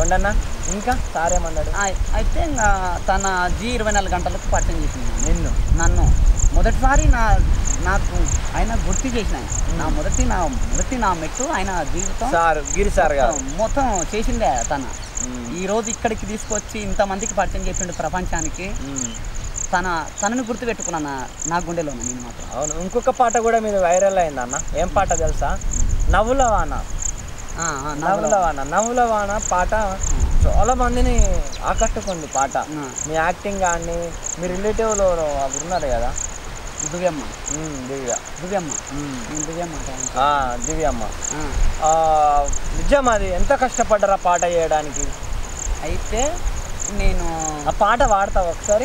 పండన్న ఇంకా సారేమన్నాడు ఆ- అయితే ఇంకా తన జీ ఇరవై నాలుగు గంటలకు పరిచయం చేసింది నన్ను. నిన్ను నన్ను మొదటిసారి నా నాకు ఆయన గుర్తు చేసిన ఆయన. నా మొదటి నా మొదటి నా మెట్టు ఆయన జీవితం సార్ గిరి సార్ గారు మొత్తం చేసిందే తన ఉమ్, ఈ రోజు ఇక్కడికి తీసుకొచ్చి ఇంతమందికి పరిచయం చేసిండు ప్రపంచానికి ఉమ్. తన తనని గుర్తు పెట్టుకున్నా నా నా గుండెలో నేను మాత్రం అవును ఇంకొక పాట కూడా మీద వైరల్ అయింది అన్న ఏం పాట తెలుసా నవ్వుల వాన ఆ, ఆ, నా నవ్వుల వాన నవ్వుల వాన పాట చాలా మందిని ఆకట్టుకుంది పాట ఆ, మీ యాక్టింగ్ కానీ మీ రిలేటివ్లో అవి ఉన్నారు కదా దివ్యమ్మ ఉమ్, దివ్య దివ్యమ్మ ఉమ్. నేను దివ్యమ్మ అంటాను. ఆ, దివ్యమ్మ ఆ, ఆ, నిజం అది ఎంత కష్టపడ్డారా పాట చేయడానికి అయితే నేను ఆ పాట వాడతావు ఒకసారి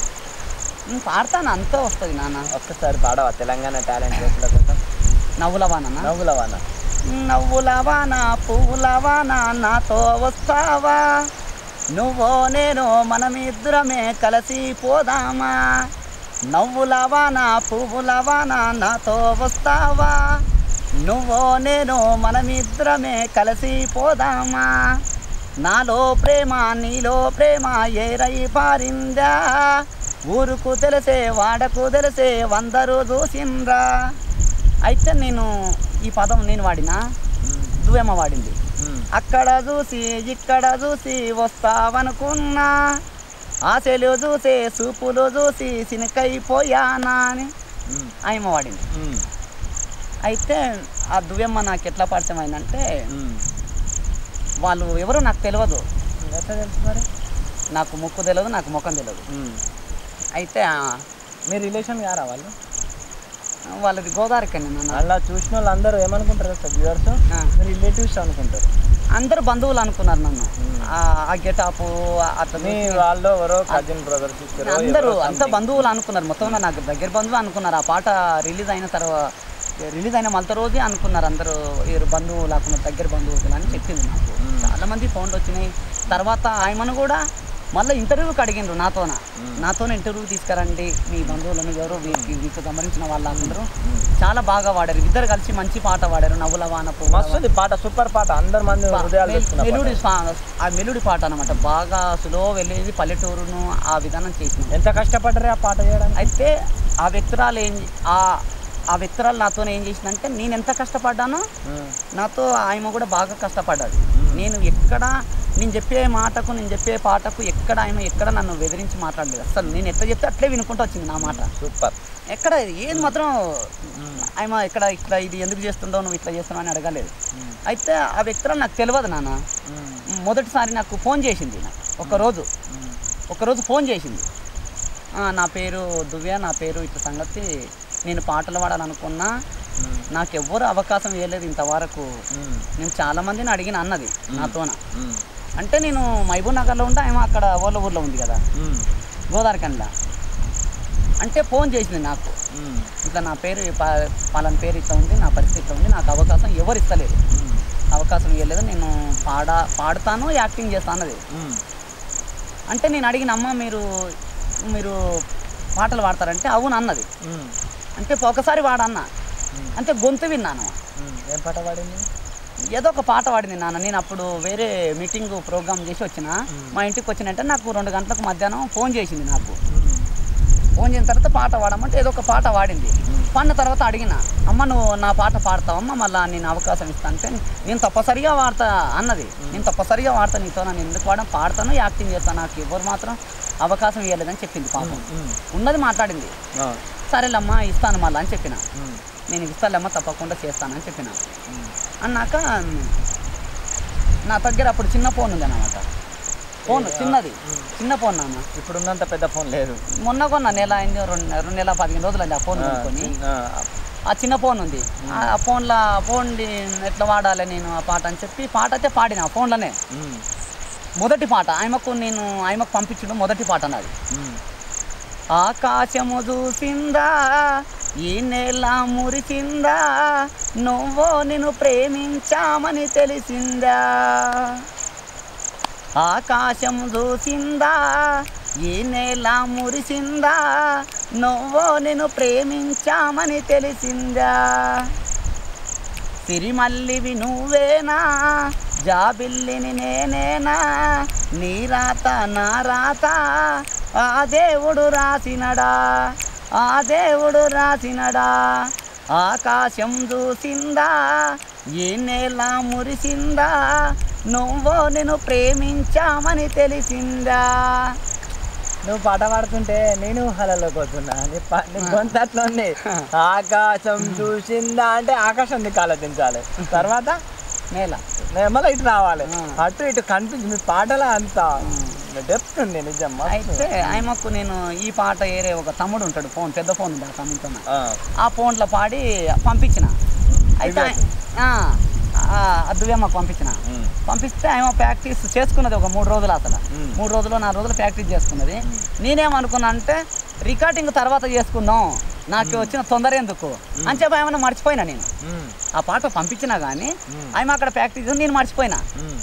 ఉమ్, పాడతాను అంతా వస్తుంది నాన్న ఒక్కసారి పాడవా తెలంగాణ టాలెంట్ చేసిన కోసం నవ్వుల వాన నవ్వుల వాన నవ్వుల వాన పువ్వుల వాన నాతో వస్తావా నువ్వో నేను మనమిద్దరమే కలిసి పోదామా నవ్వుల వాన పువ్వుల వాన నాతో వస్తావా నువ్వో నేను మనమిద్దరమే కలిసి పోదామా నాలో ప్రేమ నీలో ప్రేమ ఏరై పారిందా ఊరుకు తెలిసే వాడకు తెలిసే వందరు చూసిండ్రా అయితే నేను ఈ పదం నేను వాడినా దువ్వెమ్మ వాడింది ఉమ్, అక్కడ చూసి ఇక్కడ చూసి వస్తావనుకున్నా ఆశలు చూసే చూపులు చూసి సినకైపోయానా అని ఉమ్, ఆయమ్మ వాడింది ఉమ్, అయితే ఆ దువ్వెమ్మ నాకు ఎట్లా పరిచయం అయిందంటే ఉమ్. వాళ్ళు ఎవరో నాకు తెలియదు ఎట్లా తెలుసు మరి నాకు ముక్కు తెలియదు నాకు ముఖం తెలియదు ఉమ్. అయితే ఆ, మీ రిలేషన్ గారా వాళ్ళు వాళ్ళది గోదావరికండి నాన్న అలా చూసిన వాళ్ళు అందరూ ఏమనుకుంటారు సార్ వ్యూవర్స్ ఆ, మీ రిలేటివ్స్ అనుకుంటారు అందరు బంధువులు అనుకున్నారు నన్ను ఉమ్. ఆ- ఆ గెటాపు అట్లా మీ వాళ్ళు ఎవరో కజిన్ బ్రదర్ సిస్టర్ అందరూ అంత బంధువులు అనుకున్నారు మొత్తం నాకు దగ్గర బంధువు అనుకున్నారు ఆ పాట రిలీజ్ అయిన తర్వాత రిలీజ్ అయిన మళ్ళీ రోజే అనుకున్నారు అందరూ వీరు బంధువులు అనుకున్నారు దగ్గర బంధువులు అని చెప్పింది నాకు మ్మ్. చాలా మంది ఫోన్లు వచ్చినాయి తర్వాత ఆయమను కూడా మళ్ళీ ఇంటర్వ్యూకి అడిగిండ్రు నాతోన మ్మ్. నాతోనే ఇంటర్వ్యూ తీసుకురండి మీ బంధువులను ఎవరో వీరికి వీరికి గమనించిన వాళ్ళు అందరూ చాలా బాగా వాడారు ఇద్దరు కలిసి మంచి పాట పాడారు నవ్వుల వాన పువ్వుల వాన. మస్తుంది పాట సూపర్ పాట అందరు మంది బా- హృదయాలు మెల్- తెచ్చుకున్న మెలోడీ పాట. సాంగ్ ఆ మెలోడీ పాట అనమాట బాగా స్లో వెళ్ళేది పల్లెటూరును ఆ విధానం చేసింది ఎంత కష్టపడ్డరే ఆ పాట చేయడానికి అయితే ఆ వ్యక్తురాలు ఏం ఆ ఆ వ్యక్తురాలు నాతో ఏం చేసిందంటే నేను ఎంత కష్టపడ్డానో ఉమ్, నాతో ఆమె కూడా బాగా కష్టపడ్డాడు మ్మ్. నేను ఎక్కడ నేను చెప్పే మాటకు నేను చెప్పే పాటకు ఎక్కడ ఆమె ఎక్కడ నన్ను బెదిరించి మాట్లాడలేదు అసలు నేను ఎట్లా చెప్తే అట్లే వినుకుంటూ వచ్చింది నా మాట సూపర్ ఎక్కడ ఏది మాత్రం ఉమ్, ఆమె ఇక్కడ ఇక్కడ ఇది ఎందుకు చేస్తుండో నువ్వు ఇట్లా చేస్తున్నావు అని అడగలేదు ఉమ్, అయితే ఆ వ్యక్తురాలు నాకు తెలియదు నాన్న ఉమ్, మొదటిసారి నాకు ఫోన్ చేసింది ఒకరోజు ఉమ్, ఒకరోజు ఫోన్ చేసింది "ఆ, నా పేరు దువ్య నా పేరు ఇట్లా సంగతి నేను పాటలు పాడాలనుకున్నా ఉమ్, నాకు ఎవ్వరు అవకాశం ఇవ్వలేదు ఇంతవరకు ఉమ్, నేను చాలా మందిని అడిగిన అన్నది నాతోన ఉమ్, అంటే నేను మహబూబ్ నగర్లో ఉంటే ఆమె అక్కడ ఓళ్ళ ఊర్లో ఉంది కదా ఉమ్, గోదావరికండ్ల అంటే ఫోన్ చేసింది నాకు ఉమ్, ఇట్లా నా పేరు పా- పలానా పేరు ఇట్లా ఉంది నా పరిస్థితి ఇట్లా ఉంది నాకు అవకాశం ఎవరు ఇస్తలేదు ఉమ్, అవకాశం ఇవ్వలేదు నేను పాడా పాడుతాను యాక్టింగ్ చేస్తాను అన్నది ఉమ్, అంటే నేను అడిగిన అమ్మ మీరు మీరు పాటలు పాడతారంటే అవును అన్నది ఉమ్, అంటే ఒకసారి వాడన్న ఉమ్, అంటే గొంతు విన్నాను ఉమ్. ఏం పాట పాడింది ఏదో ఒక పాట పాడింది నాన్న నేను అప్పుడు వేరే మీటింగ్ ప్రోగ్రామ్ చేసి వచ్చిన మా ఇంటికి వచ్చినంటే నాకు రెండు గంటలకు మధ్యాహ్నం ఫోన్ చేసింది నాకు ఉమ్, ఫోన్ చేసిన తర్వాత పాట పాడమంటే ఏదో ఒక పాట పాడింది పాడిన తర్వాత అడిగిన అమ్మ నువ్వు నా పాట పాడతావమ్మా మళ్ళీ నేను అవకాశం ఇస్తా అంటే నేను తప్పనిసరిగా వాడతా అన్నది నేను తప్పనిసరిగా వాడతా నీతో నేను ఎందుకు వాడడం పాడతాను యాక్టింగ్ చేస్తాను నాకు ఎవరు మాత్రం అవకాశం ఇవ్వలేదని చెప్పింది పాపం ఉమ్, ఉన్నది మాట్లాడింది ఆ, సరేలమ్మా ఇస్తాను మళ్ళీ అని చెప్పిన ఉమ్, నేను ఇస్తాలేమ్మా తప్పకుండా చేస్తానని చెప్పిన ఉమ్, అన్నాక నా దగ్గర అప్పుడు చిన్న ఫోన్ ఉంది అన్నమాట ఫోన్ చిన్నది చిన్న ఫోన్ నాన్న ఇప్పుడున్నంత పెద్ద ఫోన్ లేదు మొన్న కొన్న నెల అయింది రెండు రెండు నెల పదిహేను రోజులు అయింది ఆ ఫోన్ ఆ, కొనుక్కొని ఆ, ఆ చిన్న ఫోన్ ఉంది ఆ ఫోన్లో ఫోన్ ఎట్లా వాడాలి నేను ఆ పాట అని చెప్పి పాట అయితే పాడిన ఆ ఫోన్లోనే ఉమ్, మొదటి పాట ఆయమకు నేను ఆయమకు పంపించడం మొదటి పాట నాది ఉమ్, ఆకాశము చూసిందా ఈ నెల మురిసిందా నువ్వో నిన్ను ప్రేమించామని తెలిసిందా ఆకాశం చూసిందా ఈ నెల మురిసిందా నువ్వో నిన్ను ప్రేమించామని తెలిసిందా సిరిమల్లివి నువ్వేనా జాబిల్లిని నేనేనా నీ రాత నా రాత ఆ దేవుడు రాసినడా ఆ దేవుడు రాసినడా ఆకాశం చూసిందా ఈ నేల మురిసిందా నువ్వో నేను ప్రేమించామని తెలిసిందా నువ్వు పాట పాడుతుంటే నేను ఊహలలోకి వస్తున్నా నీ ప- నీ గొంతు అట్లా ఉంది ఆకాశం చూసిందా అంటే ఆకాశం నీకు ఆలోచించాలి తర్వాత నేల నే- మళ్ళీ ఇటు రావాలి ఆ. అటు ఇటు కనిపించి మీ పాటలో అంత డెప్త్ ఉంది నిజం మస్తు. అయితే ఆయమకు నేను ఈ పాట ఏరే ఒక తమ్ముడు ఉంటాడు ఫోన్ పెద్ద ఫోన్ ఉంది ఆ తమ్ముడితో ఆ. ఆ ఫోన్లో పాడి పంపించిన అయితే ఆ, ఆ, ఆ దువ్యమ్మకు పంపించిన ఉమ్. పంపిస్తే ఆయన ప్రాక్టీస్ చేసుకున్నది ఒక మూడు రోజులు అసలు మ్మ్. మూడు రోజులు నాలుగు రోజులు ప్రాక్టీస్ చేసుకున్నది నేనేమనుకున్నా అంటే రికార్డింగ్ తర్వాత చేసుకుందాం నాకు వచ్చిన తొందర ఎందుకు అని చెప్పి ఏమైనా మర్చిపోయినా నేను ఉమ్. ఆ పాట పంపించినా కానీ మ్మ్. ఆయన అక్కడ ప్రాక్టీస్ చేసి నేను మర్చిపోయినా ఉమ్.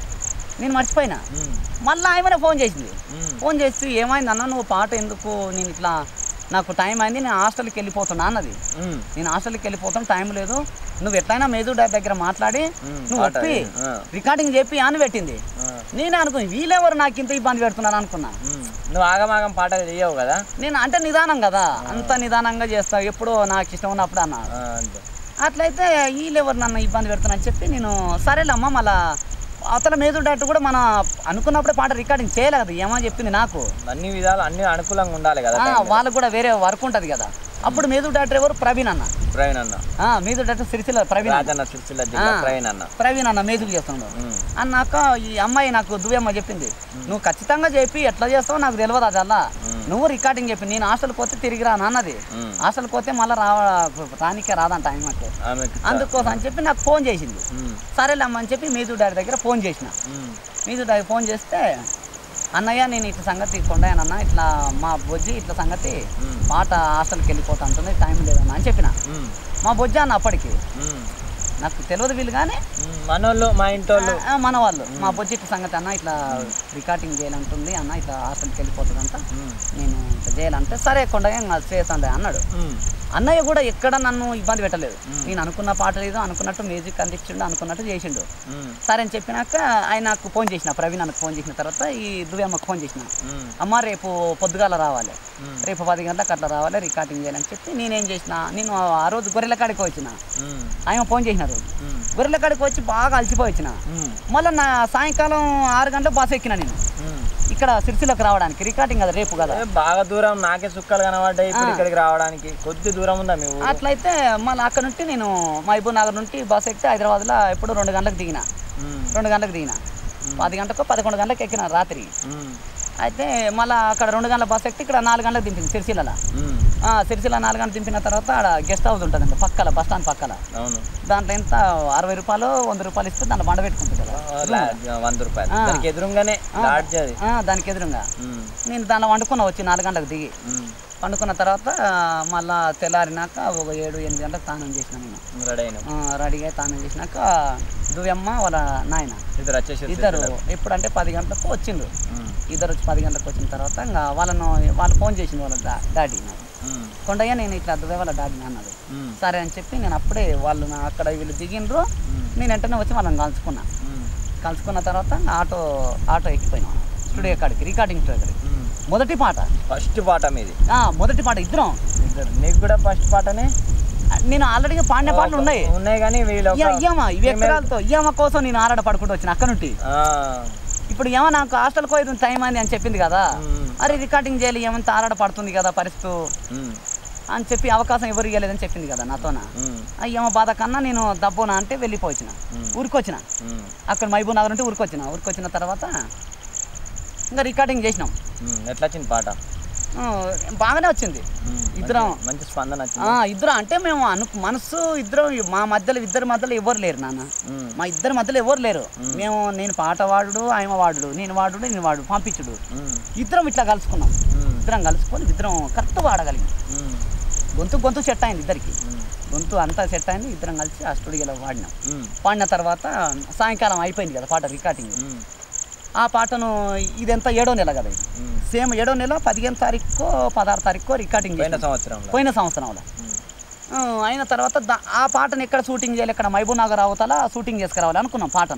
నేను మర్చిపోయినా ఉమ్. మళ్ళీ ఆయమనే ఫోన్ చేసింది ఉమ్. ఫోన్ చేసి ఏమైంది అన్న నువ్వు పాట ఎందుకు నేను ఇట్లా నాకు టైం అయింది నేను హాస్టల్కి వెళ్ళిపోతున్నా అన్నది ఉమ్. నేను హాస్టల్కి వెళ్ళిపోతాను టైం లేదు నువ్వు ఎట్లయినా మేజు డాడ్ దగ్గర మాట్లాడి మ్మ్. నువ్వు పాట వచ్చి ఆ. రికార్డింగ్ చెప్పి అని పెట్టింది ఆ. నేను అనుకుని వీళ్ళెవరు నాకు ఇంత ఇబ్బంది పెడుతున్నారు అనుకున్నా ఉమ్. నువ్వు ఆగమాగం పాటలు చెయ్యవు కదా నేను అంటే నిదానం కదా అంత నిదానంగా చేస్తా ఎప్పుడో నాకు ఇష్టం ఉన్నప్పుడు అన్నా ఆ, అంతే అట్లయితే వీళ్ళెవరు నన్ను ఇబ్బంది పెడుతున్నా అని చెప్పి నేను సరేలేమ్మా మళ్ళా అవతల మేజు డైరెక్టర్ కూడా మన అనుకున్నప్పుడే పాట రికార్డింగ్ చేయలే కదా ఏమో చెప్పింది నాకు అన్ని విధాలు అన్ని అనుకూలంగా ఉండాలి కదా ఆ, time లో. వాళ్ళకు కూడా వేరే వర్క్ ఉంటుంది కదా అప్పుడు మేజు డైరెక్టర్ ఎవరు ప్రవీణ్ అన్న ప్రవీణ్ అన్న ఆ, మేజు డైరెక్టర్ సిరిసిల్ల ప్రవీణ్ అన్న. రాజన్న సిరిసిల్ల జిల్లా ఆ. ప్రవీణ్ అన్న ప్రవీణ్ అన్న మేజుకు చేస్తున్నాడు ఉమ్. అన్నాక ఈ అమ్మాయి నాకు దువ్వమ్మ చెప్పింది నువ్వు ఖచ్చితంగా చెప్పి ఎట్లా చేస్తావో నాకు తెలియదు అదల్లా మ్మ్. నువ్వు రికార్డింగ్ చెప్పి నేను హాస్టల్కి పోతే తిరిగి రాను అన్నది ఉమ్. హాస్టల్కి పోతే మళ్ళీ రా రానికే రాదంట ఆయనకు ఆమెకి అందుకోసం అని చెప్పి నాకు ఫోన్ చేసింది ఉమ్. సరేలే అమ్మ అని చెప్పి మీజు డాడీ దగ్గర ఫోన్ చేసిన ఉమ్. మీజు డాడీ ఫోన్ చేస్తే అన్నయ్య నేను ఇట్లా సంగతి కొండాయనన్న ఇట్లా మా బొజ్జి ఇట్లా సంగతి ఉమ్. పాట హాస్టల్కి వెళ్ళిపోతా ఉంటుంది టైం లేదన్న అని చెప్పిన ఉమ్. మా బొజ్జి అన్న అప్పటికి ఉమ్. నాకు తెలియదు వీళ్ళు కానీ ఉమ్. మనోళ్ళు మా ఇంటోళ్ళు ఆ, మన వాళ్ళు మా బొజ్జి ఇట్లా సంగతి అన్న ఇట్లా రికార్డింగ్ చేయాలంటుంది అన్న ఇట్లా హాస్టల్కి వెళ్ళిపోతుందంట ఉమ్. నేను ఇట్లా చేయాలంటే సరే కొండగా చేస్తాను అన్నాడు ఉమ్. అన్నయ్య కూడా ఎక్కడ నన్ను ఇబ్బంది పెట్టలేదు మ్మ్. నేను అనుకున్న పాట లేదు అనుకున్నట్టు మ్యూజిక్ అందించిండు అనుకున్నట్టు చేసిండు ఉమ్. సరే అని చెప్పినాక ఆయన నాకు ఫోన్ చేసిన ప్రవీణ్ అన్నకు ఫోన్ చేసిన తర్వాత ఈ దువ్యమ్మకు ఫోన్ చేసిన ఉమ్. అమ్మ రేపు పొద్దుగాల రావాలి ఉమ్. రేపు పది గంటలకు అట్లా రావాలి రికార్డింగ్ చేయాలని చెప్పి నేనేం చేసిన నేను ఆ రోజు గొర్రెల కాడికి వచ్చిన ఉమ్. ఆయన ఫోన్ చేసిన రోజు ఉమ్. గొర్రెల కాడికి వచ్చి బాగా అలసిపోయి వచ్చిన ఉమ్. మళ్ళీ నా సాయంకాలం ఆరు గంటలకు బస్ ఎక్కిన నేను ఉమ్. ఇక్కడ సిరిసిలోకి రావడానికి రికార్డింగ్ కదా రేపు కదా ఏ, బాగా దూరం నాకే సుక్కలు కనబడ్డాయి ఇప్పుడు ఆ. ఇక్కడికి రావడానికి కొద్ది దూరం ఉందా మీ ఊరు అట్లయితే మళ్ళీ అక్కడ నుండి నేను మహబూబ్ నగర్ నుండి బస్ ఎక్కితే హైదరాబాద్లో ఎప్పుడు రెండు గంటలకు దిగిన ఉమ్. రెండు గంటలకు దిగిన పది గంటలకు పదకొండు గంటలకు ఎక్కిన రాత్రి ఉమ్. అయితే మళ్ళీ అక్కడ రెండు గంటల బస్ ఎక్కి ఇక్కడ నాలుగు గంటలకు దింపింది సిరిసిల్లలో ఉమ్. ఆ, సిరిసిల్ల నాలుగు గంటలు దింపిన తర్వాత ఆడ గెస్ట్ హౌస్ ఉంటుందండి పక్కల బస్ స్టాండ్ పక్కల అవును దాంట్లో ఎంత అరవై రూపాయలు వంద రూపాయలు ఇస్తే దాంట్లో బండ పెట్టుకుంటుంది కదా లాడ్జ్, వంద రూపాయలు ఆ. దానికి ఎదురుగానే ఆ. లాడ్జ్ అది ఆ, దానికి ఎదురుగా ఉమ్. నేను దాంట్లో వండుకున్నా వచ్చి నాలుగు గంటలకు దిగి ఉమ్. వండుకున్న తర్వాత మళ్ళా తెల్లారినాక ఒక ఏడు ఎనిమిది గంటలకు స్నానం చేసిన నేను రెడీ అయినా ఆ, రెడీగా స్నానం చేసినాక దువ్యమ్మ వాళ్ళ నాయన ఇద్దరు వచ్చేసి ఇద్దరు ఎప్పుడంటే పది గంటలకు వచ్చిండ్రు ఉమ్. ఇద్దరు వచ్చి పది గంటలకు వచ్చిన తర్వాత ఇంకా వాళ్ళను వాళ్ళు ఫోన్ చేసింది వాళ్ళ డా- డాడీ నాకు ఉమ్. కొండయ్య నేను ఇట్లా దువ్వే వాళ్ళ డాడీ అన్నది ఉమ్. సరే అని చెప్పి నేను అప్పుడే వాళ్ళు నా అక్కడ వీళ్ళు దిగిండ్రు ఉమ్. నేను వెంటనే వచ్చి వాళ్ళని కలుసుకున్నా ఉమ్. కలుసుకున్న తర్వాత ఆటో ఆటో ఎక్కిపోయినాం స్టూడియో కాడికి రికార్డింగ్ స్టూడియో కాడికి ఉమ్. మొదటి పాట ఫస్ట్ పాట మీది ఆ, మొదటి పాట ఇద్దరం ఇద్దరు నీకు కూడా ఫస్ట్ పాటనే నేను ఆల్రెడీగా పాడిన పాటలు ఉన్నాయి ఉన్నాయి కానీ వీళ్ళు ఒక- ఇయ్య- ఇయ్యమ్మ ఇవి ఎకరాలతో ఇయ్యమ్మ కోసం నేను ఆరాట పడుకుంటూ వచ్చిన అక్కడ నుండి ఆ. ఇప్పుడు ఏమో నాకు హాస్టల్ పోయి టైం అని అని చెప్పింది కదా ఉమ్. అరే రికార్డింగ్ చేయాలి ఏమంత ఆరాట పడుతుంది కదా పరిస్థితి ఉమ్. అని చెప్పి అవకాశం ఎవరు ఇవ్వలేదని చెప్పింది కదా నాతోన ఉమ్. అయ్యమ్మ బాధ కన్నా నేను దబ్బునా అంటే వెళ్ళిపోవచ్చిన ఉమ్. ఊరికొచ్చిన ఉమ్. అక్కడ మహబూబ్ నగర్ ఉంటే ఊరికొచ్చిన ఊరికొచ్చిన తర్వాత ఇంకా రికార్డింగ్ చేసినాం ఉమ్. ఎట్లా వచ్చింది పాట ఆ, బాగానే వచ్చింది ఉమ్. ఇద్దరం. మంచి- మంచి స్పందన ఆ, వచ్చింది ఇద్దరం అంటే మేము అను మనసు ఇద్దరం మా మధ్యలో ఇద్దరి మధ్యలో ఎవరు లేరు నాన్న ఉమ్. మా ఇద్దరి మధ్యలో ఎవరు లేరు మేము నేను పాట వాడుడు ఆయన వాడుడు నేను వాడుడు నేను వాడు పంపించుడు ఉమ్. ఇద్దరం ఇట్లా కలుసుకున్నాం ఉమ్. ఇద్దరం కలుసుకొని ఇద్దరం కరెక్ట్ వాడగలిగాం ఉమ్. గొంతు గొంతు సెట్ అయింది ఇద్దరికి ఉమ్. గొంతు అంతా సెట్ అయింది ఇద్దరం కలిసి ఆ స్టూడియోలో వాడినాం ఉమ్. పాడిన తర్వాత సాయంకాలం అయిపోయింది కదా పాట రికార్డింగ్ ఉమ్. ఆ పాటను ఇదంతా ఏడో నెల కదా ఇది ఉమ్. సేమ్ ఏడో నెల పదిహేను తారీఖు పదహారు తారీఖు రికార్డింగ్ పోయిన చేసినాం. సంవత్సరంలో పోయిన సంవత్సరంలో ఉమ్. ఆ, అయిన తర్వాత దా- ఆ పాటను ఎక్కడ షూటింగ్ చేయాలి ఇక్కడ మహబూబ్ నగర్ అవతల షూటింగ్ చేసుకురావాలి అనుకున్నాం పాటను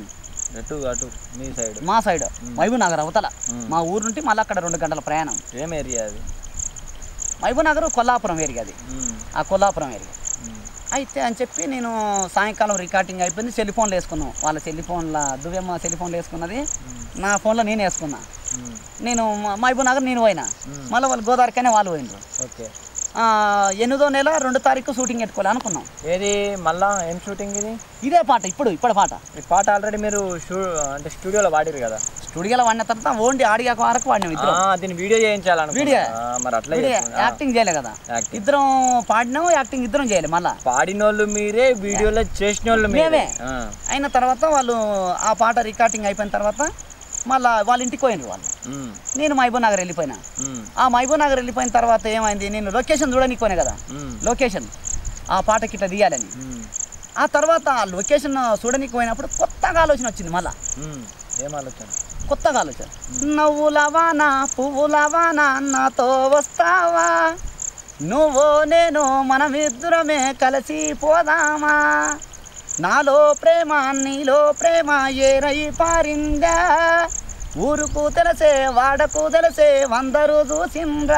అటు అటు మీ సైడ్ మా సైడ్ మహబూబ్ నగర్ అవతల మ్మ్. మా ఊరు నుండి మళ్ళీ అక్కడ రెండు గంటల ప్రయాణం ఏం ఏరియా అది మహబూబ్ నగర్ కొల్లాపురం ఏరియా అది ఉమ్, ఆ కొల్లాపురం ఏరియా ఉమ్, అయితే అని చెప్పి నేను సాయంకాలం రికార్డింగ్ అయిపోయింది సెల్ ఫోన్లు వేసుకున్నాం వాళ్ళ సెల్ ఫోన్ల దువ్యమ్మ సెల్ ఫోన్లు వేసుకున్నది నా ఫోన్లో నేను వేసుకున్నా ఉమ్, నేను మ- మహబూబ్ నగర్ నేను పోయినా మ్మ్. మళ్ళీ వాళ్ళు గోదావరికనే వాళ్ళు పోయినరు ఓకే ఆ, ఎనిమిదో నెల రెండు తారీఖు షూటింగ్ పెట్టుకోవాలి అనుకున్నాం ఏది మళ్ళా ఏం షూటింగ్ ఇది ఇదే పాట ఇప్పుడు ఇప్పుడు పాట ఈ పాట ఆల్రెడీ మీరు షూ అంటే స్టూడియోలో వాడిరు కదా స్టూడియోలో వాడిన తర్వాత ఓన్లీ ఆడియో వరకు వాడినాం ఇద్దరం ఆ, దీన్ని వీడియో చేయించాలను వీడియో? మరి అట్లా వీడియో చేస్తున్నా. యాక్టింగ్ చేయలే కదా యాక్టింగ్. ఇద్దరం పాడినాం యాక్టింగ్ ఇద్దరం చేయలే మళ్ళా పాడినోళ్ళు మీరే వీడియోలో చేసిన వాళ్ళు మీరే మేమే. ఆ, అయిన తర్వాత వాళ్ళు ఆ పాట రికార్డింగ్ అయిపోయిన తర్వాత మళ్ళా వాళ్ళ ఇంటికి పోయినారు వాళ్ళు ఉమ్, నేను మహబూబ్ నగర్ వెళ్ళిపోయినా ఉమ్, ఆ మహబూబ్ నగర్ వెళ్ళిపోయిన తర్వాత ఏమైంది నేను లొకేషన్ చూడడానికి పోయినా కదా ఉమ్, లొకేషన్ ఆ పాటకి ఇట్లా తీయాలని ఉమ్, ఆ తర్వాత ఆ లొకేషన్ చూడడానికి పోయినప్పుడు కొత్తగా ఆలోచన వచ్చింది మళ్ళా ఉమ్. ఏం ఆలోచన కొత్తగా ఆలోచన నవ్వులవానా పువ్వులవానా నాతో వస్తావా నువ్వు నేను మనమిద్దరమే కలిసి పోదామా నాలో ప్రేమ నీలో ప్రేమ ఏరై పారిందా ఊరుకు తెలిసే వాడకు తెలిసే వందరు చూసిండ్రా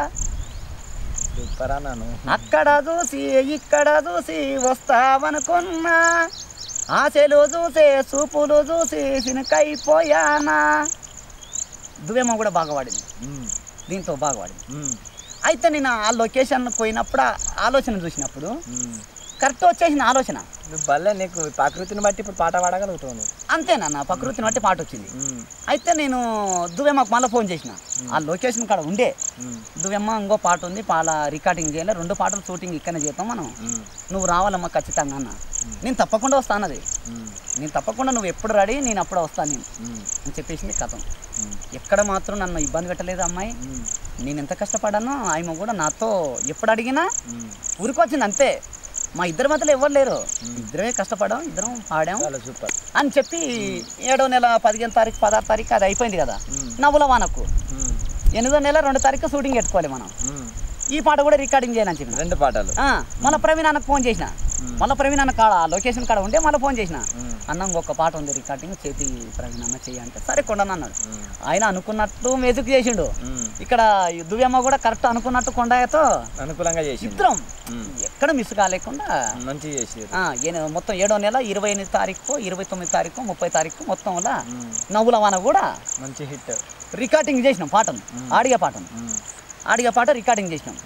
సూపర్ అన్నాను అక్కడ చూసి ఇక్కడ చూసి వస్తావనుకున్నా ఆశలు చూసే చూపులు చూసి సినకైపోయానా దువ్వేమ కూడా బాగా వాడింది ఉమ్, దీంతో బాగా వాడింది ఉమ్, అయితే నేను ఆ లొకేషన్ పోయినప్పుడు ఆ ఆలోచన చూసినప్పుడు ఉమ్. కరెక్ట్ వచ్చేసిన ఆలోచన నువ్వు భలే నీకు ప్రకృతిని బట్టి ఇప్పుడు పాట పాడగలుగుతావు నువ్వు అంతేనా నా ప్రకృతిని బట్టి పాట వచ్చింది ఉమ్, అయితే నేను దువ్వేమ్మకు మళ్ళీ ఫోన్ చేసిన ఆ లొకేషన్ కాడ ఉండే ఉమ్, దువ్వేమ్మ ఇంకో పాట ఉంది పాల రికార్డింగ్ చేయాలి రెండు పాటలు షూటింగ్ ఇక్కడనే చేద్దాం మనం ఉమ్, నువ్వు రావాలమ్మా ఖచ్చితంగా అన్న నేను తప్పకుండా వస్తాను అది ఉమ్, నేను తప్పకుండా నువ్వు ఎప్పుడు రెడీ నేను అప్పుడు వస్తాను నేను ఉమ్, అని చెప్పేసింది కథం ఉమ్, ఎక్కడ మాత్రం నన్ను ఇబ్బంది పెట్టలేదు అమ్మాయి ఉమ్, నేను ఎంత కష్టపడానో ఆమె కూడా నాతో ఎప్పుడు అడిగినా ఉమ్. ఊరికొచ్చింది అంతే మా ఇద్దరి మధ్యలో ఎవరు లేరు ఇద్దరమే కష్టపడాం ఇద్దరం పాడాం చాలా సూపర్ అని చెప్పి ఏడో నెల పదిహేను తారీఖు పదహారు తారీఖు అది అయిపోయింది కదా ఉమ్, నవ్వుల వానకు ఉమ్, ఎనిమిదో నెల రెండు తారీఖు షూటింగ్ పెట్టుకోవాలి మనం ఉమ్. ఈ పాట కూడా రికార్డింగ్ చేయాలని చెప్పిన రెండు పాటలు ఆ, మళ్ళీ ప్రవీణ్ అన్నకు ఫోన్ చేసిన మళ్ళీ ప్రవీణ్ అన్న కాడ లొకేషన్ కాడ ఉంటే మళ్ళీ ఫోన్ చేసిన ఉమ్, అన్న ఇంకొక పాట ఉంది రికార్డింగ్ చేతి ప్రవీణ్ అన్న చెయ్యి అంటే సరే కొండను అన్నాడు ఉమ్, ఆయన అనుకున్నట్టు మెజుకు చేసిండు ఉమ్. ఇక్కడ ఈ దువ్యమ్మ కూడా కరెక్ట్ అనుకున్నట్టు కొండయ్యతో అనుకూలంగా చేసి ఇద్దరం ఉమ్. ఎక్కడ మిస్ కాలేకుండా మంచిగా చేసి ఆ, ఎని- మొత్తం ఏడో నెల ఇరవై ఎనిమిది తారీఖు ఇరవై తొమ్మిది తారీఖు ముప్పై తారీఖు మొత్తం వల్ల నవ్వుల వాన కూడా మంచి హిట్ రికార్డింగ్ చేసినాం పాటను ఆడియో పాటను ఆడియో పాట రికార్డింగ్ చేసినాం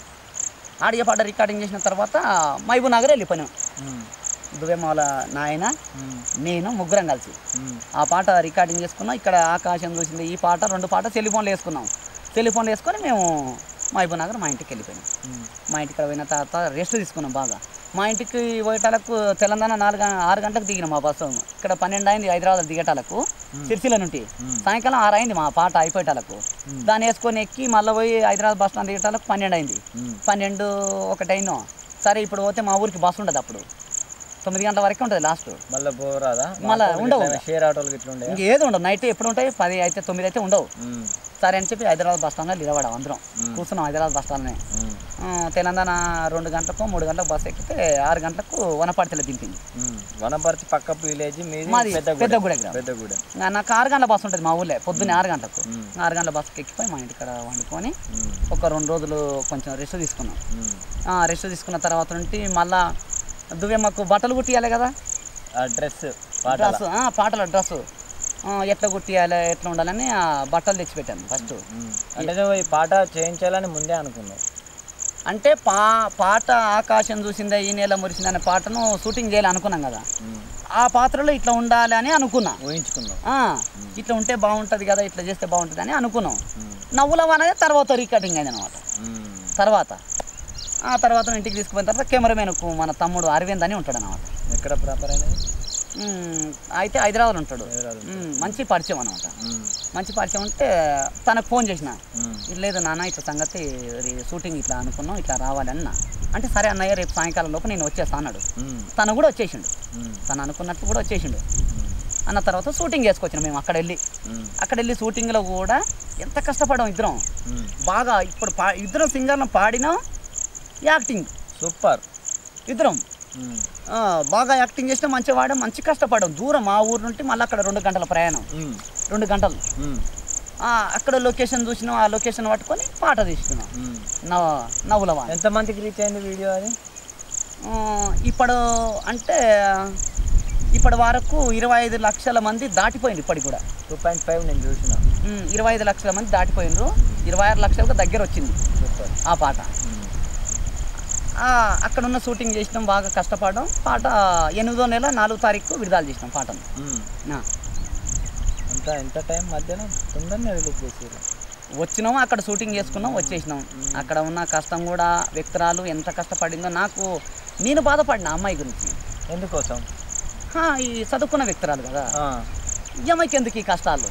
ఆడియో పాట రికార్డింగ్ చేసిన తర్వాత మహబూబ్ నగర్ వెళ్ళిపోయినాం దువ్వెమ్మ వాళ్ళ నాయన నేను ముగ్గురం కలిసి ఆ పాట రికార్డింగ్ చేసుకున్నాం ఇక్కడ ఆకాశం చూసింది ఈ పాట రెండు పాట సెల్ ఫోన్లు వేసుకున్నాం సెల్ ఫోన్లు వేసుకొని మేము మహబూబ్ నగర్ మా ఇంటికి వెళ్ళిపోయినాం మా ఇంటికి పోయిన తర్వాత రెస్ట్ తీసుకున్నాం బాగా మా ఇంటికి పోయేటాలకు తెలంగాణ నాలుగు గం- ఆరు గంటలకు దిగినాం మా బస్సు ఇక్కడ పన్నెండు అయింది హైదరాబాద్ దిగేటాలకు సిరిసిల్ల నుండి సాయంకాలం ఆరు అయింది మా పాట అయిపోయేటాలకు దాన్ని వేసుకొని ఎక్కి మళ్ళీ పోయి హైదరాబాద్ బస్ స్టాండ్ దిగేటాలకు పన్నెండు అయింది పన్నెండు ఒకటి అయిందో సరే ఇప్పుడు పోతే మా ఊరికి బస్సు ఉండదు అప్పుడు తొమ్మిది గంటల వరకే ఉంటుంది లాస్ట్ మళ్ళీ పోరాదా మళ్ళా ఉండవు. షేర్ ఆటోలు ఇట్లా ఉండే ఇంక ఏది ఉండవు నైట్ ఎప్పుడు ఉంటాయి పది అయితే తొమ్మిది అయితే ఉండవు సరే అని చెప్పి హైదరాబాద్ బస్ స్టాండ్లో నిలబడాం అందరం కూర్చున్నాం హైదరాబాద్ బస్ స్టాండ్నే ఆ, తెలంగాణ రెండు గంటలకు మూడు గంటలకు బస్సు ఎక్కితే ఆరు గంటలకు వనపర్తిలో దింపింది వనపర్తి పక్క విలేజ్ మీది మాది పెద్దగూడెం పెద్దగూడెం గ్రామం. పెద్దగూడెం ఇంకా నాకు ఆరు గంటల బస్సు ఉంటుంది మా ఊళ్ళో పొద్దున్నే ఆరు గంటలకు ఆరు గంటల బస్సుకి ఎక్కిపోయి మా ఇంటికాడ వండుకొని ఒక రెండు రోజులు కొంచెం రెస్ట్ తీసుకున్నాం ఆ, రెస్ట్ తీసుకున్న తర్వాత నుండి మళ్ళా దువ్వెమ్మకు బట్టలు కుట్టియాలి కదా ఆ డ్రెస్ పాటల డ్రెస్ ఆ, పాటల డ్రెస్ ఎట్లా కుట్టియాలి ఎట్లా ఉండాలని ఆ బట్టలు తెచ్చిపెట్టాను ఫస్ట్ ఉమ్. అంటే నువ్వు ఈ పాట చేయించాలని ముందే అనుకున్నావు అంటే పా పాట ఆకాశం చూసిందే ఈ నెల మురిసింది అనే పాటను షూటింగ్ చేయాలి అనుకున్నాం కదా ఉమ్. ఆ పాత్రలో ఇట్లా ఉండాలి అని అనుకున్నా ఊహించుకున్నావు ఆ, ఇట్లా ఉంటే బాగుంటుంది కదా ఇట్లా చేస్తే బాగుంటుంది అని అనుకున్నాం ఉమ్. నవ్వుల అనేది తర్వాత రికార్డింగ్ అయింది అనమాట ఉమ్. తర్వాత ఆ తర్వాత ఇంటికి తీసుకుపోయిన తర్వాత కెమెరామెన్కు మన తమ్ముడు అరవింద్ అని ఉంటాడు అనమాట ఎక్కడ ప్రాపర్ అనేది అయితే హైదరాబాద్ ఉంటాడు హైదరాబాద్ ఉమ్, మంచి పరిచయం అనమాట ఉమ్. మంచి పరిచయం ఉంటే తనకు ఫోన్ చేసిన ఉమ్. "ఇది లేదు నాన్న ఇట్లా సంగతి రే- షూటింగ్ ఇట్లా అనుకున్నాం ఇట్లా రావాలి అన్న అంటే సరే అన్నయ్య రేపు సాయంకాలం లోపు నేను వచ్చేస్తా అన్నాడు ఉమ్. తను కూడా వచ్చేసిండు ఉమ్. తను అనుకున్నట్టు కూడా వచ్చేసిండు ఉమ్. అన్న తర్వాత షూటింగ్ చేసుకొచ్చినాం మేము అక్కడ వెళ్ళి ఉమ్. అక్కడ వెళ్ళి షూటింగ్లో కూడా ఎంత కష్టపడాం ఇద్దరం ఉమ్. బాగా ఇప్పుడు పా ఇద్దరం సింగర్ను పాడినాం యాక్టింగ్ సూపర్ ఇద్దరం ఉమ్, ఆ, బాగా యాక్టింగ్ చేసినా మంచిగా వాడాం మంచి కష్టపడాం దూరం మా ఊరు నుండి మళ్ళీ అక్కడ రెండు గంటల ప్రయాణం ఉమ్, రెండు గంటలు ఉమ్, ఆ, అక్కడ లొకేషన్ చూసినాం ఆ లొకేషన్ పట్టుకొని పాట తీస్తున్నాం ఉమ్. నవ నవ్వులవా ఎంతమందికి రీచ్ అయింది వీడియో అది ఇప్పుడు అంటే ఇప్పటి వరకు ఇరవై ఐదు లక్షల మంది దాటిపోయింది ఇప్పటికి కూడా టూ పాయింట్ ఫైవ్ నేను చూసిన ఉమ్, ఇరవై ఐదు లక్షల మంది దాటిపోయినరు ఇరవై ఆరు లక్షలకు దగ్గర వచ్చింది సూపర్ ఆ పాట ఉమ్, ఆ, అక్కడ ఉన్న షూటింగ్ చేసినాం బాగా కష్టపడడం పాట ఎనిమిదో నెల నాలుగో తారీఖు విడుదల చేసినాం పాటను ఉమ్. నా. ఎంత ఎంత టైం మధ్యాహ్నం తొందరనే రిలీజ్ చేసారు వచ్చినాము అక్కడ షూటింగ్ చేసుకున్నాం వచ్చేసినాం అక్కడ ఉన్న కష్టం కూడా వ్యక్తురాలు ఎంత కష్టపడిందో నాకు నేను బాధపడిన ఆ అమ్మాయి గురించి ఎందుకోసం హా, ఈ చదువుకున్న వ్యక్తురాలు కదా ఆ. ఈ అమ్మాయికి ఎందుకు ఈ కష్టాలు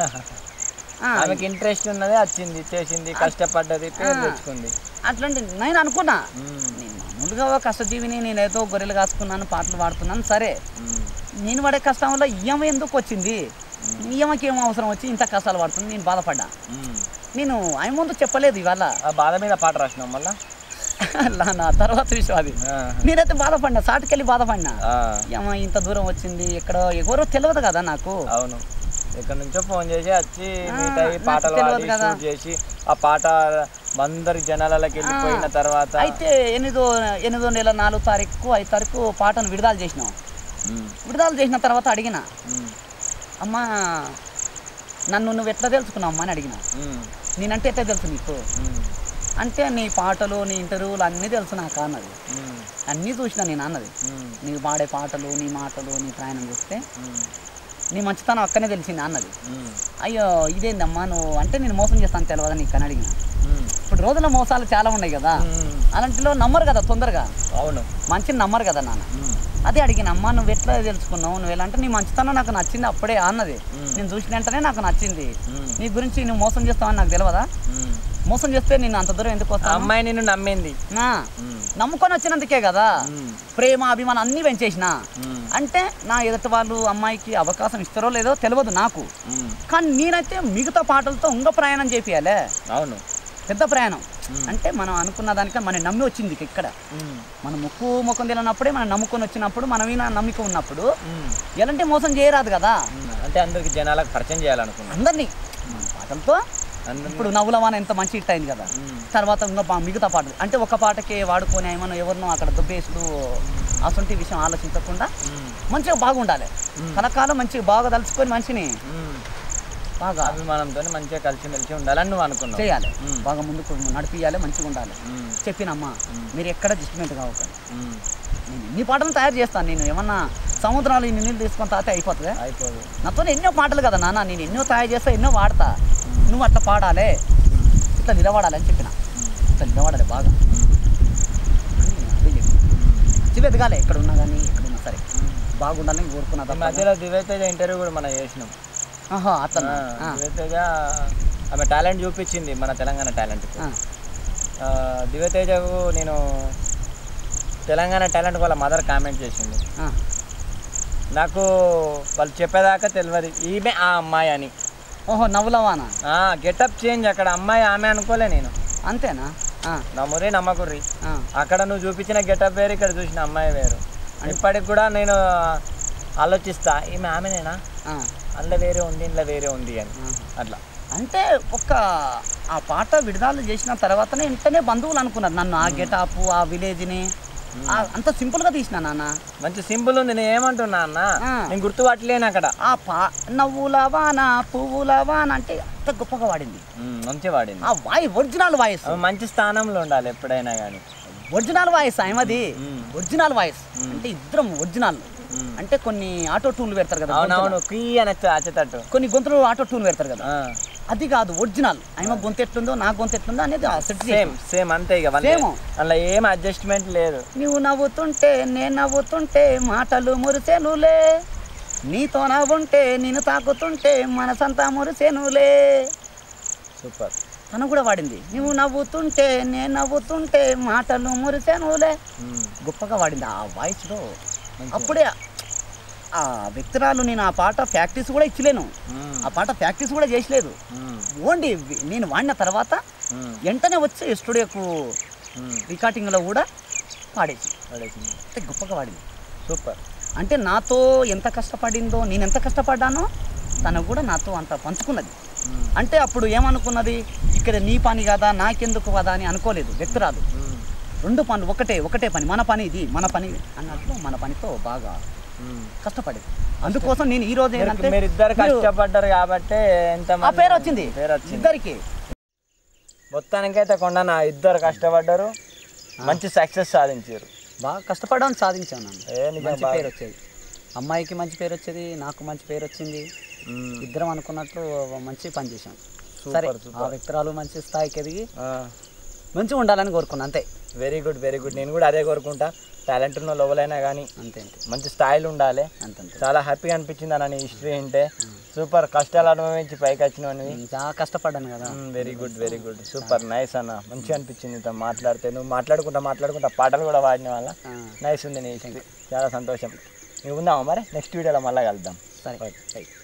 ఆ, ఆమెకి ఇంట్రెస్ట్ ఉన్నదే వచ్చింది చేసింది కష్టపడ్డది పేరు ఆ. తెచ్చుకుంది అట్లాంటి నేను అనుకున్నా ఉమ్, నేను మామూలుగా ఒక కష్టజీవిని నేను ఏదో గొర్రెలు కాసుకున్నాను పాటలు పాడుతున్నాను సరే ఉమ్, నేను పడే కష్టం వల్ల ఈఎం ఎందుకు వచ్చింది ఈఎంకి ఏం అవసరం వచ్చి ఇంత కష్టాలు పడుతుంది నేను బాధపడ్డా ఉమ్. నేను ఆయన ముందు చెప్పలేదు ఇవాళ ఆ బాధ మీద పాట రాసినాం మళ్ళా అలా నా తర్వాత విషయం అది ఆ. నేనైతే బాధపడినా సాటుకెళ్ళి బాధపడినా ఆ, ఏమో ఇంత దూరం వచ్చింది ఎక్కడో ఎవరో తెలియదు కదా నాకు అవును ఎక్కడి నుంచో ఫోన్ చేసి వచ్చి ఆ, మీట్ అయ్యి నాకు పాటలు తెలియదు పాడి కదా. షూట్ చేసి ఆ పాట అందరి జనాలకి వెళ్ళిపోయిన తర్వాత అయితే ఎనిమిదో ఎనిమిదో నెల నాలుగు తారీఖు ఐదు తారీఖు పాటను విడుదల చేసినాం ఉమ్, విడుదల చేసిన తర్వాత అడిగిన ఉమ్, అమ్మా నన్ను నువ్వు ఎట్లా తెలుసుకున్నావు అమ్మా అని అడిగిన ఉమ్, నేనంటే ఎట్లా తెలుసు నీకు ఉమ్, అంటే నీ పాటలు నీ ఇంటర్వ్యూలు అన్నీ తెలుసు నాకు అన్నది ఉమ్, అన్నీ చూసిన నేను అన్నది ఉమ్, నీవు పాడే పాటలు నీ మాటలు నీ ప్రయాణం చూస్తే ఉమ్, నీ మంచితనం అక్కనే తెలిసింది అన్నది ఉమ్, అయ్యో ఇదేందమ్మా నువ్వు అంటే నేను మోసం చేస్తాను తెలియదా నీకు అని అడిగిన ఉమ్, ఇప్పుడు రోజుల మోసాలు చాలా ఉన్నాయి కదా ఉమ్, అలాంటిలో నమ్మరు కదా తొందరగా అవును మంచిని నమ్మరు కదా నాన్న ఉమ్, అదే అడిగిన అమ్మ నువ్వు ఎట్లా తెలుసుకున్నావు నువ్వు ఎలా అంటే నీ మంచితనం నాకు నచ్చింది అప్పుడే అన్నది మ్మ్. నేను చూసిన వెంటనే నాకు నచ్చింది ఉమ్, నీ గురించి నువ్వు మోసం చేస్తావని నాకు తెలియదా ఉమ్. మోసం చేస్తే నేను అంత దూరం ఎందుకు ఆ వస్తాను అమ్మాయి నిన్ను నమ్మింది నా, ఉమ్, నమ్ముకొని వచ్చినందుకే కదా ఉమ్, ప్రేమ అభిమానం అన్నీ పెంచేసిన ఉమ్, అంటే నా ఎదుటి వాళ్ళు అమ్మాయికి అవకాశం ఇస్తారో లేదో తెలియదు నాకు ఉమ్, కానీ నేనైతే మిగతా పాటలతో ఇంకో ప్రయాణం చేపియాలే అవును పెద్ద ప్రయాణం మ్మ్. అంటే మనం అనుకున్న దానిక మనం నమ్మి వచ్చింది ఇక్కడ ఉమ్, మన ముక్కు ముఖం తెలియనప్పుడే మనం నమ్ముకొని వచ్చినప్పుడు మన మీద నమ్మిక ఉన్నప్పుడు ఉమ్, ఎలాంటి మోసం చేయరాదు కదా ఉమ్. అంటే అందరికి జనాలకు పరిచయం చేయాలనుకున్నా అందరినీ మన పాటలతో అందరినీ ఇప్పుడు నవ్వులవాన ఎంత మంచి హిట్ అయింది కదా ఉమ్, తర్వాత ఇంకా పా- మిగతా పాటలు అంటే ఒక పాటకే వాడుకొని ఏమన్నా ఎవరినో అక్కడ దుబ్బేసుడు అసొంటి విషయం ఆలోచించకుండా ఉమ్, మంచిగా బాగుండాలి మ్మ్. కలకాలం మంచిగా బాగా తలుచుకొని మనిషిని ఉమ్. బాగా అభిమానంతో మంచిగా కలిసిమెలిసి ఉండాలని నువ్వు అనుకున్నావు చేయాలి మ్మ్. బాగా ముందుకు నడిపియాలి మంచిగా ఉండాలి ఉమ్, చెప్పినమ్మా మ్మ్. మీరు ఎక్కడ డిస్ట్రిబ్యూట్ కావకండి ఉమ్, నేను ఇన్ని పాటలు తయారు చేస్తాను నేను ఏమన్నా సముద్రాలు ఇన్ని నీళ్ళు తీసుకొని తాతే అయిపోతుంది అయిపోదు నాతో ఎన్నో పాటలు కదా నాన్న నేను ఎన్నో తయారు చేస్తా ఎన్నో వాడతా నువ్వు అట్లా పాడాలి ఇట్లా నిలబడాలి అని చెప్పిన ఉమ్, ఇట్లా నిలబడాలి బాగా ఉమ్, అని అదే చెప్పిన ఉమ్. మంచిగా ఎదగాలి ఎక్కడ ఉన్నా కానీ ఎక్కడ ఉన్నా సరే బాగుండాలని కోరుకున్నా ఈ తప్ప మధ్యలో దివేతేజ ఇంటర్వ్యూ కూడా మనం చేసినాం ఆహా అట్లా ఆ, దివ్యతేజ ఆమె టాలెంట్ చూపించింది మన తెలంగాణ టాలెంట్ దివ్యతేజకు నేను తెలంగాణ టాలెంట్ వాళ్ళ మదర్ కామెంట్ చేసింది నాకు వాళ్ళు చెప్పేదాకా తెలియదు ఈమె ఆ అమ్మాయి అని ఓహో నవ్వులవానా గెటప్ చేంజ్ అక్కడ అమ్మాయి ఆమె అనుకోలే నేను అంతేనా ఆ, నమ్మురే నమ్మకుర్రి ఆ, అక్కడ నువ్వు చూపించిన గెటప్ వేరు ఇక్కడ చూసిన అమ్మాయి వేరు ఇప్పటికి కూడా నేను ఆలోచిస్తా ఈమె ఆమెనేనా ఆ, అందులో వేరే ఉంది ఇంట్లో వేరే ఉంది అని ఆ. అట్లా అంటే ఒక్క ఆ పాట విడుదల చేసిన తర్వాతనే వెంటనే బంధువులు అనుకున్నారు నన్ను ఆ గెటాప్ ఆ విలేజ్ని ఆ- అంత సింపుల్గా తీసిన నాన్న మంచి సింపుల్ ఉంది నేను ఏమంటున్నా అన్న ఆ. నేను గుర్తుపట్టలేను అక్కడ ఆ పా నవ్వుల వాన పువ్వుల వాన అంటే అంత గొప్పగా వాడింది ఉమ్, మంచి వాడింది ఆ వాయి ఒరిజినల్ వాయిస్ అవి మంచి స్థానంలో ఉండాలి ఎప్పుడైనా కానీ ఒరిజినల్ వాయిస్ ఆయమది మ్మ్. ఒరిజినల్ వాయిస్ మ్మ్. అంటే ఇద్దరం ఒరిజినల్ అంటే కొన్ని ఆటో ట్యూన్లు పెడతారు కదా అవునవును గొంతులో. కీ అని అచ్చేటట్టు కొన్ని గొంతులు ఆటో ట్యూన్ పెడతారు కదా ఆ, అది కాదు ఒరిజినల్ ఆయన గొంతు ఎట్లుందో నా గొంతు ఎట్లుందో అనేది సెట్ సేమ్ సేమ్ అంతే ఇక వాళ్ళ- Same. అందులో ఏం అడ్జస్ట్మెంట్ లేదు నువ్వు నవ్వుతుంటే నేను నవ్వుతుంటే మాటలు మురిసెనులే నీతో నవ్వుంటే నేను తాకుతుంటే మనసంతా మురిసెనులే సూపర్ తను కూడా వాడింది నువ్వు నవ్వుతుంటే నేను నవ్వుతుంటే మాటలు మురిసెనులే గొప్పగా వాడింది ఆ వాయిస్లో అప్పుడే ఆ వ్యక్తురాలు నేను ఆ పాట ప్రాక్టీస్ కూడా ఇచ్చలేను ఆ పాట ప్రాక్టీస్ కూడా చేసలేదు ఓన్లీ నేను వాడిన తర్వాత వెంటనే వచ్చి స్టూడియోకు రికార్డింగ్లో కూడా పాడేసి పడేసింది అంతే గొప్పగా వాడింది సూపర్ అంటే నాతో ఎంత కష్టపడిందో నేను ఎంత కష్టపడ్డానో తను కూడా నాతో అంత పంచుకున్నది అంటే అప్పుడు ఏమనుకున్నది ఇక్కడ నీ పని కదా నాకెందుకు కదా అని అనుకోలేదు వ్యక్తురాలు రెండు పనులు ఒకటే ఒకటే పని మన పని ఇది మన పని అన్నట్లు మన పనితో బాగా కష్టపడేది అందుకోసం నేను ఈ రోజు ఏంటంటే మీరు ఇద్దరు మీరు- కష్టపడ్డారు కాబట్టి ఎంత ఆ పేరు వచ్చింది పేరు వచ్చింది ఇద్దరికి మొత్తానికైతే కొండ నా ఇద్దరు కష్టపడ్డారు మంచి సక్సెస్ సాధించారు బాగా కష్టపడడానికి సాధించాను నన్ను ఏ నిజం మంచి బాగా- పేరు వచ్చేది అమ్మాయికి మంచి పేరు వచ్చేది నాకు మంచి పేరు వచ్చింది మ్మ్. ఇద్దరం అనుకున్నట్లు మంచి పని చేశాం సూపర్, సరే సూపర్. ఆ వ్యక్తురాలు మంచి స్థాయికి ఎదిగి ఆ, మంచిగా ఉండాలని కోరుకున్నా అంతే వెరీ గుడ్ వెరీ గుడ్ నేను కూడా అదే కోరుకుంటా టాలెంట్ ఉన్న లోవలైనా కానీ అంతే అంతే మంచి స్థాయిలో ఉండాలి అంతే అంతే చాలా హ్యాపీగా అనిపించింది అన్న నీ హిస్టరీ వింటే సూపర్ కష్టాలు అనుభవించి పైకి వచ్చినవి నేను చాలా కష్టపడ్డాను కదా very good very good super nice అన్న మంచిగా అనిపించింది నీతో మాట్లాడితే నువ్వు మాట్లాడుకుంటా మాట్లాడుకుంటా పాటలు కూడా పాడిన వల్ల ఆ, నైస్ ఉంది నీ హిస్టరీ చాలా సంతోషం నువ్వు ఉందామా మరి నెక్స్ట్ వీడియోలో మళ్ళీ కలుద్దాం సరే ఓకే.